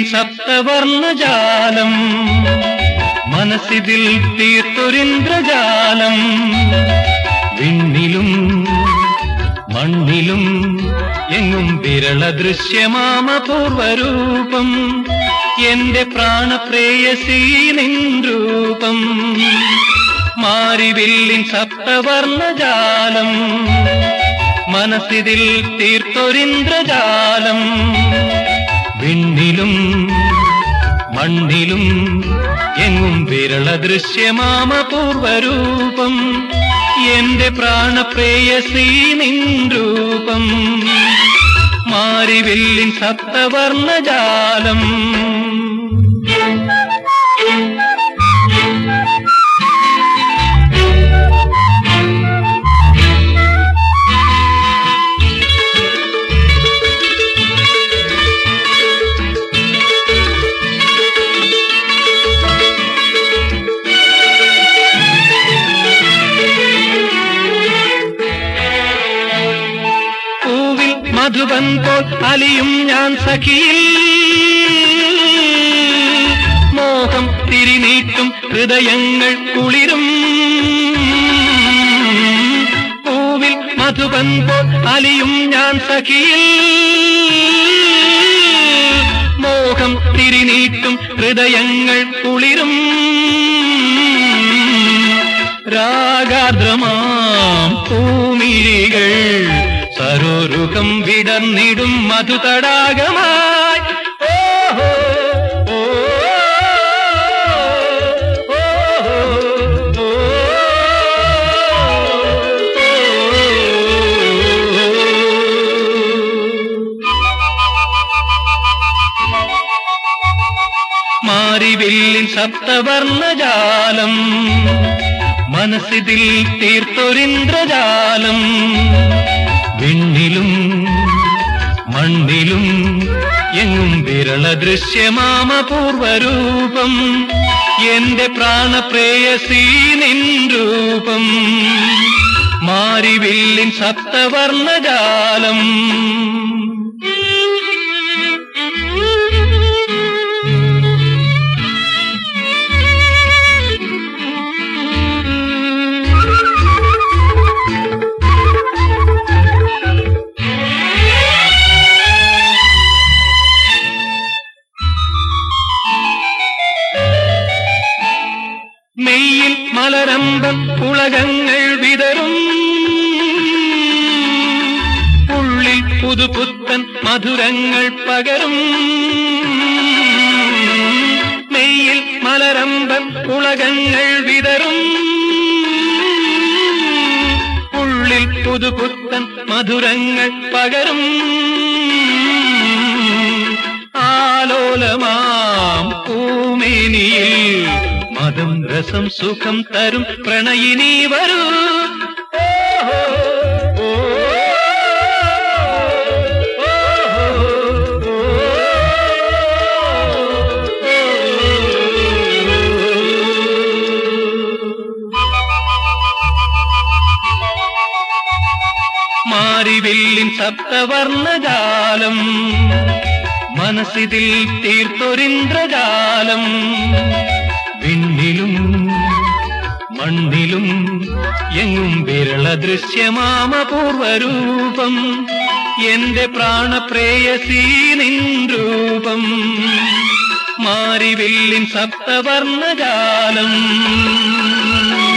സപ്തവർണ്ണജാലം മനസ്സിതിൽ തീർത്തൊരിന്ദ്രജാലം വിണ്ണിലും മണ്ണിലും എങ്ങും വിരള ദൃശ്യമാമ പൂർവരൂപം എന്റെ പ്രാണപ്രേയസീ നിൻ രൂപം മാരിവില്ലിൻ സപ്തവർണ്ണജാലം മനസ്സിതിൽ തീർത്തൊരിന്ദ്രജാലം വിണ്ണിലും മണ്ണിലും എങ്ങും വിരള ദൃശ്യമാമ പൂർവരൂപം എന്റെ പ്രാണപ്രേയസീ നിൻ രൂപം മാരിവില്ലിൻ സപ്തവർണ്ണജാലം പൂവിൽ മധുവൻ പോൽ അലിയും ഞാൻ സഖിയിൽ മോഹം തിരിനീട്ടും ഹൃദയങ്ങൾ കുളിരും പൂവിൽ മധുവൻ പോൽ അലിയും ഞാൻ സഖിയിൽ മോഹം തിരിനീട്ടും ഹൃദയങ്ങൾ കുളിരും രാഗാദ്രമാം പൂമിഴികൾ സരോരുഹം വിടർന്നിടും മധുതടാകമായി ഓഹോ, ഓ, ഓ, ഓ, ഓ. മാരിവില്ലിൻ സപ്തവർണ്ണജാലം മനസ്സിതിൽ തീർത്തൊരിന്ദ്രജാലം വിണ്ണിലും മണ്ണിലും എങ്ങും വിരള ദൃശ്യമാമ പൂർവരൂപം എന്റെ പ്രാണപ്രേയസീ നിൻ രൂപം മാരിവില്ലിൻ സപ്തവർണ്ണജാലം മെയ്യിൽ മലരമ്പം പുളകങ്ങൾ വിതറും ഉള്ളിൽ പുതുപുത്തൻ മധുരങ്ങൾ പകരും മെയ്യിൽ മലരമ്പം പുളകങ്ങൾ വിതറും ഉള്ളിൽ പുതുപുത്തൻ മധുരങ്ങൾ പകരും ആലോലമാം പൂമേനിയിൽ മതം രസം സുഖം തരും പ്രണയിനി വരൂ ഓഹോ, ഓ, ഓഹോ, മാരിവില്ലിൻ സപ്തവർണ്ണജാലം മനസ്സിതിൽ തീർത്തൊരിന്ദ്രജാലം വിണ്ണിലും മണ്ണിലും എങ്ങും വിരള ദൃശ്യമാമ പൂർവരൂപം എന്റെ പ്രാണപ്രേയസീ നിൻ രൂപം മാരിവില്ലിൻ സപ്തവർണ്ണജാലം